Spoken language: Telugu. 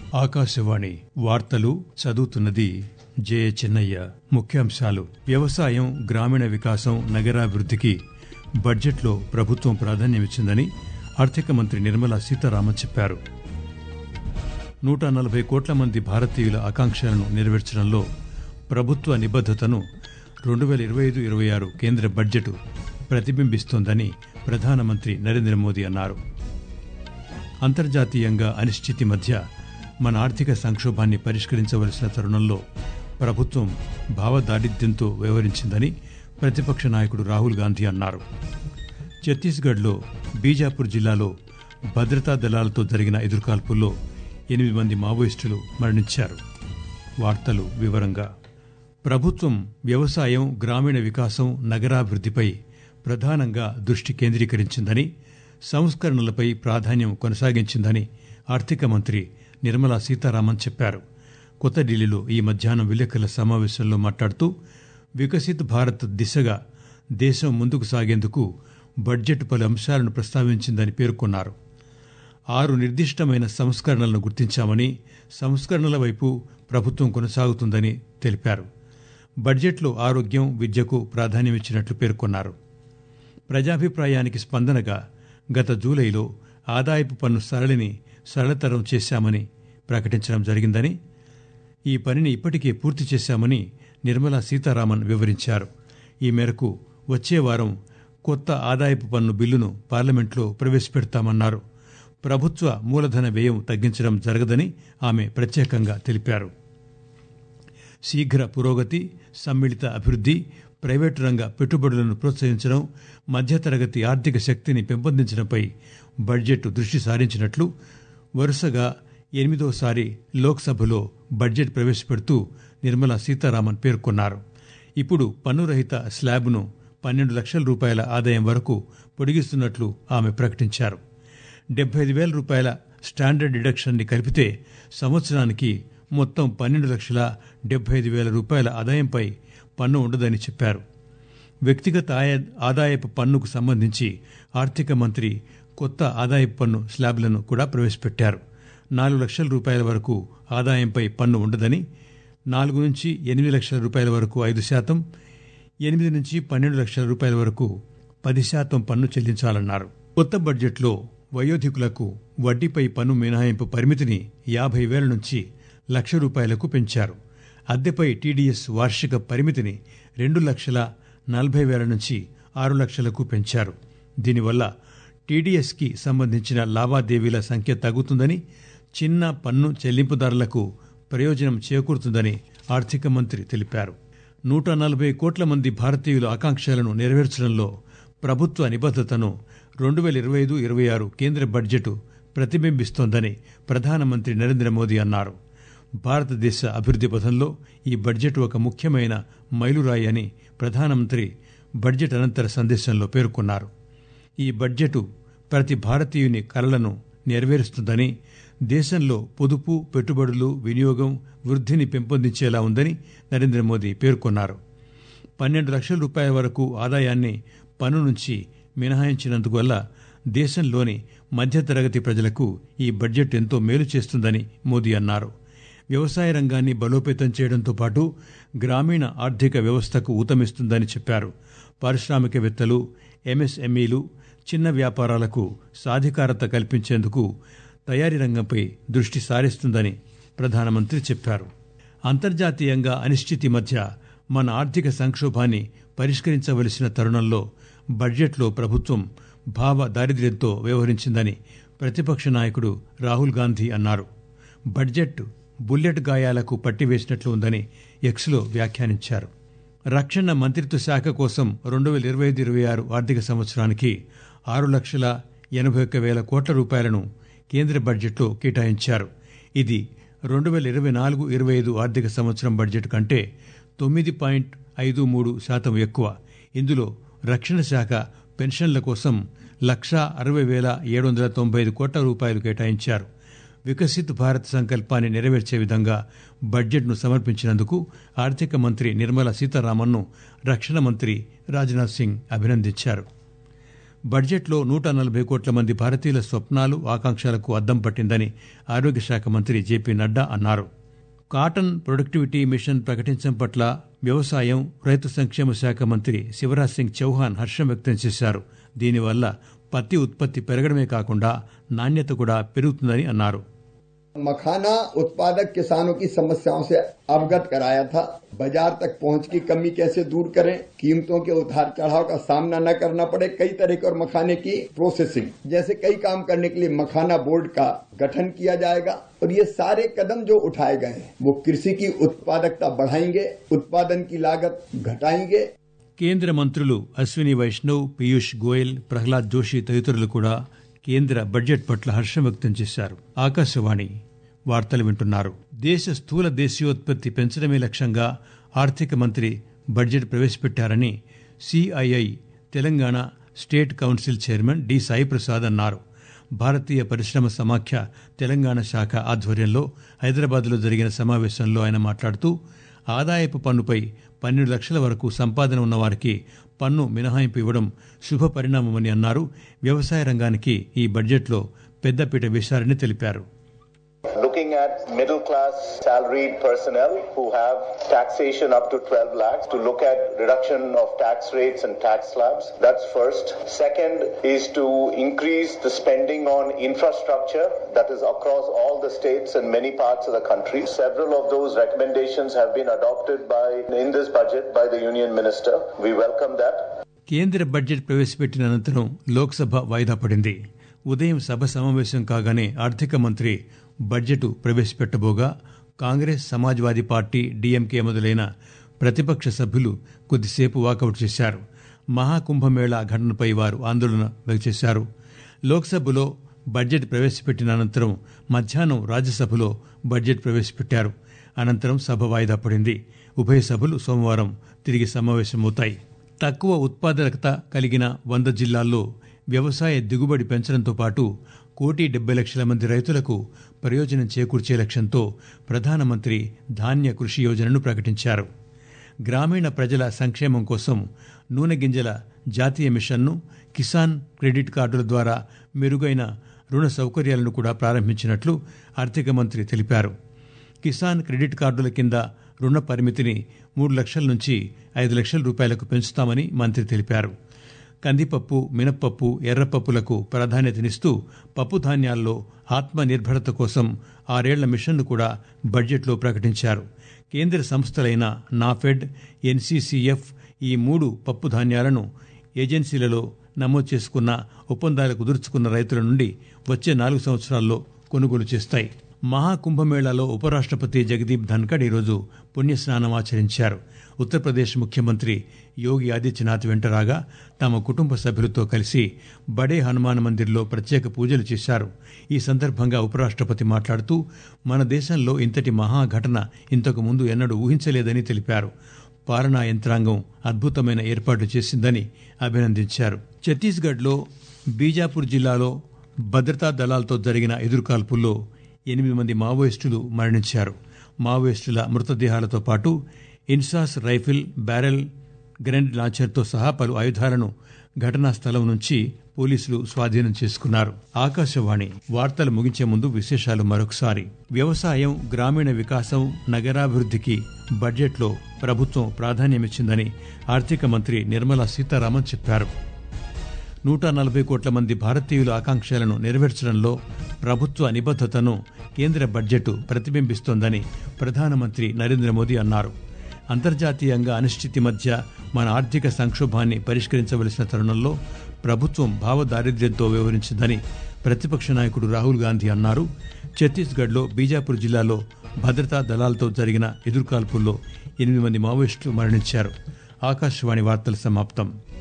ఆకాశవాణి వార్తలు చదువుతున్నది జే చెన్నయ్య ముఖ్యాంశాలు వ్యవసాయం గ్రామీణ వికాసం నగరాభివృద్ధికి బడ్జెట్లో ప్రభుత్వం ప్రాధాన్యమిచ్చిందని ఆర్థిక మంత్రి నిర్మలా సీతారామన్ చెప్పారు నూట నలభై కోట్ల మంది భారతీయుల ఆకాంక్షలను నెరవేర్చడంలో ప్రభుత్వ నిబద్దతను రెండు వేల ఇరవై ఐదు ఇరవై ఆరు కేంద్ర బడ్జెట్ ప్రతిబింబిస్తోందని ప్రధానమంత్రి నరేంద్ర మోదీ అన్నారు అంతర్జాతీయంగా అనిశ్చితి మధ్య మన ఆర్థిక సంక్షోభాన్ని పరిష్కరించవలసిన తరుణంలో ప్రభుత్వం భావదారిద్ర్యంతో వ్యవహరించిందని ప్రతిపక్ష నాయకుడు రాహుల్ గాంధీ అన్నారు ఛత్తీస్గఢ్లో బీజాపూర్ జిల్లాలో భద్రతా దళాలతో జరిగిన ఎదురుకాల్పుల్లో ఎనిమిది మంది మావోయిస్టులు మరణించారు వార్తలు వివరంగా ప్రభుత్వం వ్యవసాయం గ్రామీణ వికాసం నగరాభివృద్ధిపై ప్రధానంగా దృష్టి కేంద్రీకరించిందని సంస్కరణలపై ప్రాధాన్యం కొనసాగించిందని ఆర్థిక మంత్రి నిర్మలా సీతారామన్ చెప్పారు కొత్త ఢిల్లీలో ఈ మధ్యాహ్నం విలేకరుల సమావేశంలో మాట్లాడుతూ వికసిత్ భారత్ దిశగా దేశం ముందుకు సాగేందుకు బడ్జెట్ పలు అంశాలను ప్రస్తావించిందని పేర్కొన్నారు ఆరు నిర్దిష్టమైన సంస్కరణలను గుర్తించామని సంస్కరణల వైపు ప్రభుత్వం కొనసాగుతుందని తెలిపారు బడ్జెట్లో ఆరోగ్యం విద్యకు ప్రాధాన్యమిచ్చినట్లు పేర్కొన్నారు ప్రజాభిప్రాయానికి స్పందనగా గత జూలైలో ఆదాయపు పన్ను సరళిని సరళతరం చేశామని ప్రకటించడం జరిగిందని ఈ పనిని ఇప్పటికే పూర్తి చేశామని నిర్మలా సీతారామన్ వివరించారు ఈ మేరకు వచ్చే వారం కొత్త ఆదాయపు పన్ను బిల్లును పార్లమెంట్లో ప్రవేశపెడతామన్నారు ప్రభుత్వ మూలధన వ్యయం తగ్గించడం జరగదని ఆమె ప్రత్యేకంగా తెలిపారు శీఘ్ర పురోగతి సమ్మిళిత అభివృద్ది ప్రైవేటు రంగ పెట్టుబడులను ప్రోత్సహించడం మధ్యతరగతి ఆర్థిక శక్తిని పెంపొందించడంపై బడ్జెట్ దృష్టి సారించినట్లు వరుసగా ఎనిమిదోసారి లోక్సభలో బడ్జెట్ ప్రవేశపెడుతూ నిర్మలా సీతారామన్ పేర్కొన్నారు ఇప్పుడు పన్నురహిత స్లాబ్ను పన్నెండు లక్షల రూపాయల ఆదాయం వరకు పొడిగిస్తున్నట్లు ఆమె ప్రకటించారు డెబ్బై ఐదు వేల రూపాయల స్టాండర్డ్ డిడక్షన్ని కలిపితే సంవత్సరానికి మొత్తం పన్నెండు లక్షల డెబ్బై ఐదు వేల రూపాయల ఆదాయంపై పన్ను ఉండదని చెప్పారు వ్యక్తిగత ఆదాయపు పన్నుకు సంబంధించి ఆర్థిక మంత్రి కొత్త ఆదాయపు పన్ను స్లాబ్లను కూడా ప్రవేశపెట్టారు నాలుగు లక్షల రూపాయల వరకు ఆదాయంపై పన్ను ఉండదని నాలుగు నుంచి ఎనిమిది లక్షల రూపాయల వరకు ఐదు శాతం ఎనిమిది నుంచి పన్నెండు లక్షల రూపాయల వరకు పది శాతం పన్ను చెల్లించాలన్నారు కొత్త బడ్జెట్లో వయోధికులకు వడ్డీపై పన్ను మినహాయింపు పరిమితిని యాభై వేల నుంచి లక్ష రూపాయలకు పెంచారు అద్దెపై టీడీఎస్ వార్షిక పరిమితిని రెండు లక్షల నలభై వేల నుంచి ఆరు లక్షలకు పెంచారు దీనివల్ల టీడీఎస్కి సంబంధించిన లావాదేవీల సంఖ్య తగ్గుతుందని చిన్న పన్ను చెల్లింపుదారులకు ప్రయోజనం చేకూరుతుందని ఆర్థిక మంత్రి తెలిపారు నూట నలభై కోట్ల మంది భారతీయుల ఆకాంక్షలను నెరవేర్చడంలో ప్రభుత్వ నిబద్దతను రెండు వేల ఇరవై ఐదు ఇరవై ఆరు కేంద్ర బడ్జెట్ ప్రతిబింబిస్తోందని ప్రధానమంత్రి నరేంద్ర మోదీ అన్నారు భారతదేశ అభివృద్ది పథంలో ఈ బడ్జెట్ ఒక ముఖ్యమైన మైలురాయి అని ప్రధానమంత్రి బడ్జెట్ అనంతర సందేశంలో పేర్కొన్నారు ఈ బడ్జెట్ ప్రతి భారతీయుని కలలను నెరవేరుస్తుందని దేశంలో పొదుపు పెట్టుబడులు వినియోగం వృద్ధిని పెంపొందించేలా ఉందని నరేంద్ర మోదీ పేర్కొన్నారు పన్నెండు లక్షల రూపాయల వరకు ఆదాయాన్ని పన్ను నుంచి మినహాయించినందువల్ల దేశంలోని మధ్యతరగతి ప్రజలకు ఈ బడ్జెట్ ఎంతో మేలు చేస్తుందని మోదీ అన్నారు వ్యవసాయ రంగాన్ని బలోపేతం చేయడంతో పాటు గ్రామీణ ఆర్థిక వ్యవస్థకు ఊతమిస్తుందని చెప్పారు పారిశ్రామికవేత్తలు ఎంఎస్ఎంఈలు చిన్న వ్యాపారాలకు సాధికారత కల్పించేందుకు తయారీ రంగంపై దృష్టి సారిస్తుందని ప్రధానమంత్రి చెప్పారు అంతర్జాతీయంగా అనిశ్చితి మధ్య మన ఆర్థిక సంక్షోభాన్ని పరిష్కరించవలసిన తరుణంలో బడ్జెట్లో ప్రభుత్వం భావ దారిద్ర్యంతో వ్యవహరించిందని ప్రతిపక్ష నాయకుడు రాహుల్ గాంధీ అన్నారు బడ్జెట్ బుల్లెట్ గాయాలకు పట్టివేసినట్లు ఉందని ఎక్స్లో వ్యాఖ్యానించారు రక్షణ మంత్రిత్వ శాఖ కోసం రెండు వేల ఇరవై ఐదు ఇరవై ఆరు ఆర్థిక సంవత్సరానికి ఆరు లక్షల ఎనభై ఒక్క వేల కోట్ల రూపాయలను కేంద్ర బడ్జెట్లో కేటాయించారు ఇది రెండు వేల ఇరవై నాలుగు ఇరవై ఐదు ఆర్థిక సంవత్సరం బడ్జెట్ కంటే తొమ్మిది పాయింట్ ఐదు మూడు శాతం ఎక్కువ ఇందులో రక్షణ శాఖ పెన్షన్ల కోసం లక్షా అరవై వేల ఏడు వందల తొంభై ఐదు కోట్ల రూపాయలు కేటాయించారు వికసిత్ భారత్ సంకల్పాన్ని నెరవేర్చే విధంగా బడ్జెట్ను సమర్పించినందుకు ఆర్థిక మంత్రి నిర్మలా సీతారామన్ను రక్షణ మంత్రి రాజ్నాథ్ సింగ్ అభినందించారు బడ్జెట్లో నూట నలభై కోట్ల మంది భారతీయుల స్వప్నాలు ఆకాంక్షలకు అద్దం పట్టిందని ఆరోగ్య శాఖ మంత్రి జేపీ నడ్డా అన్నారు కాటన్ ప్రొడక్టివిటీ మిషన్ ప్రకటించడం పట్ల వ్యవసాయం రైతు సంక్షేమ శాఖ మంత్రి శివరాజ్ సింగ్ చౌహాన్ హర్షం వ్యక్తం చేశారు దీనివల్ల పత్తి ఉత్పత్తి పెరగడమే కాకుండా నాణ్యత కూడా పెరుగుతుందని అన్నారు मखाना उत्पादक किसानों की समस्याओं से अवगत कराया था बाजार तक पहुंच की कमी कैसे दूर करें कीमतों के उतार चढ़ाव का सामना न करना पड़े कई तरह के और मखाने की प्रोसेसिंग जैसे कई काम करने के लिए मखाना बोर्ड का गठन किया जाएगा और ये सारे कदम जो उठाए गए हैं वो कृषि की उत्पादकता बढ़ाएंगे उत्पादन की लागत घटाएंगे కేంద్ర మంత్రులు అశ్విని వైష్ణవ్ పీయూష్ గోయల్ ప్రహ్లాద్ జోషి తదితరులు కూడా కేంద్ర బడ్జెట్ పట్ల హర్షం వ్యక్తం చేశారు ఆకాశవాణి వార్తలు వింటున్నారు దేశ స్థూల దేశీయోత్పత్తి పెంచడమే లక్ష్యంగా ఆర్థిక మంత్రి బడ్జెట్ ప్రవేశపెట్టారని CII Telangana state council chairman D Saiprasad అన్నారు భారతీయ పరిశ్రమ సమాఖ్య తెలంగాణ శాఖ ఆధ్వర్యంలో హైదరాబాద్లో జరిగిన సమావేశంలో ఆయన మాట్లాడుతూ ఆదాయపు పన్నుపై పన్నెండు లక్షల వరకు సంపాదన ఉన్న వారికి పన్ను మినహాయింపు ఇవ్వడం శుభ పరిణామమని అన్నారు వ్యవసాయ రంగానికి ఈ బడ్జెట్లో పెద్దపీట వేశారని తెలిపారు Looking at middle class salaried personnel who have taxation up to 12 lakhs to look at reduction of tax rates and tax slabs. That's first. Second is to increase the spending on infrastructure that is across all the states and many parts of the country. Several of those recommendations have been adopted by in this budget by the union minister. We welcome that. కేంద్ర బడ్జెట్ ప్రవేశపెట్టిన అనంతరం లోక్సభ వాయిదా పడింది ఉదయం సభ సమావేశం కాగానే ఆర్థిక మంత్రి బడ్జెట్ ప్రవేశపెట్టబోగా కాంగ్రెస్ సమాజ్వాదీ పార్టీ డీఎంకే మొదలైన ప్రతిపక్ష సభ్యులు కొద్దిసేపు వాకౌట్ చేశారు మహాకుంభమేళా ఘటనపై వారు ఆందోళన వ్యక్తం చేశారు లోక్సభలో బడ్జెట్ ప్రవేశపెట్టిన అనంతరం మధ్యాహ్నం రాజ్యసభలో బడ్జెట్ ప్రవేశపెట్టారు అనంతరం సభ వాయిదా పడింది ఉభయ సభలు సోమవారం తిరిగి సమావేశమవుతాయి తక్కువ ఉత్పాదకత కలిగిన వంద జిల్లాల్లో వ్యవసాయ దిగుబడి పెంచడంతో పాటు కోటి డెబ్బై లక్షల మంది రైతులకు ప్రయోజనం చేకూర్చే లక్ష్యంతో ప్రధానమంత్రి ధాన్య కృషి యోజనను ప్రకటించారు గ్రామీణ ప్రజల సంక్షేమం కోసం నూనె గింజల జాతీయ మిషన్ను కిసాన్ క్రెడిట్ కార్డుల ద్వారా మెరుగైన రుణ సౌకర్యాలను కూడా ప్రారంభించినట్లు ఆర్థిక మంత్రి తెలిపారు కిసాన్ క్రెడిట్ కార్డుల కింద రుణ పరిమితిని మూడు లక్షల నుంచి ఐదు లక్షల రూపాయలకు పెంచుతామని మంత్రి తెలిపారు కందిపప్పు మినప్పప్పు ఎర్రపప్పులకు ప్రాధాన్యతనిస్తూ పప్పు ధాన్యాల్లో ఆత్మ నిర్భరత కోసం ఆరేళ్ల మిషన్ను కూడా బడ్జెట్లో ప్రకటించారు కేంద్ర సంస్థలైన నాఫెడ్ ఎన్సీసీఎఫ్ ఈ మూడు పప్పు ధాన్యాలను ఏజెన్సీలలో నమోదు చేసుకున్న ఒప్పందాలు కుదుర్చుకున్న రైతుల నుండి వచ్చే నాలుగు సంవత్సరాల్లో కొనుగోలు చేస్తాయి మహాకుంభమేళాలో ఉపరాష్ట్రపతి జగదీప్ ధన్కడ్ ఈరోజు పుణ్యస్నానం ఆచరించారు ఉత్తరప్రదేశ్ ముఖ్యమంత్రి యోగి ఆదిత్యనాథ్ వెంటరాగా తమ కుటుంబ సభ్యులతో కలిసి బడే హనుమాన్ మందిర్లో ప్రత్యేక పూజలు చేశారు ఈ సందర్భంగా ఉపరాష్ట్రపతి మాట్లాడుతూ మన దేశంలో ఇంతటి మహాఘటన ఇంతకు ముందు ఎన్నడూ ఊహించలేదని తెలిపారు పాలనా యంత్రాంగం అద్భుతమైన ఏర్పాటు చేసిందని అభినందించారు ఛత్తీస్గఢ్లో బీజాపూర్ జిల్లాలో భద్రతా దళాలతో జరిగిన ఎదురుకాల్పుల్లో ఎనిమిది మంది మావోయిస్టులు మరణించారు మావోయిస్టుల మృతదేహాలతో పాటు ఇన్సాస్ రైఫిల్ బ్యారెల్ గ్రెనేడ్ లాంచర్తో సహా పలు ఆయుధాలను ఘటనా స్థలం నుంచి పోలీసులు స్వాధీనం చేసుకున్నారు ఆకాశవాణి వార్తలు ముగించే ముందు విశేషాలు మరొకసారి వ్యవసాయం గ్రామీణ వికాసం నగరాభివృద్ధికి బడ్జెట్లో ప్రభుత్వం ప్రాధాన్యమిచ్చిందని ఆర్థిక మంత్రి నిర్మలా సీతారామన్ చెప్పారు నూట నలభై కోట్ల మంది భారతీయుల ఆకాంక్షలను నెరవేర్చడంలో ప్రభుత్వ నిబద్దతను కేంద్ర బడ్జెట్ ప్రతిబింబిస్తోందని ప్రధానమంత్రి నరేంద్ర మోదీ అన్నారు అంతర్జాతీయంగా అనిశ్చితి మధ్య మన ఆర్థిక సంక్షోభాన్ని పరిష్కరించవలసిన తరుణంలో ప్రభుత్వం భావదారిద్ర్యంతో వ్యవహరించిందని ప్రతిపక్ష నాయకుడు రాహుల్ గాంధీ అన్నారు ఛత్తీస్గఢ్లో బీజాపూర్ జిల్లాలో భద్రతా దళాలతో జరిగిన ఎదురుకాల్పుల్లో ఎనిమిది మంది మావోయిస్టులు మరణించారు ఆకాశవాణి వార్తలు సమాప్తం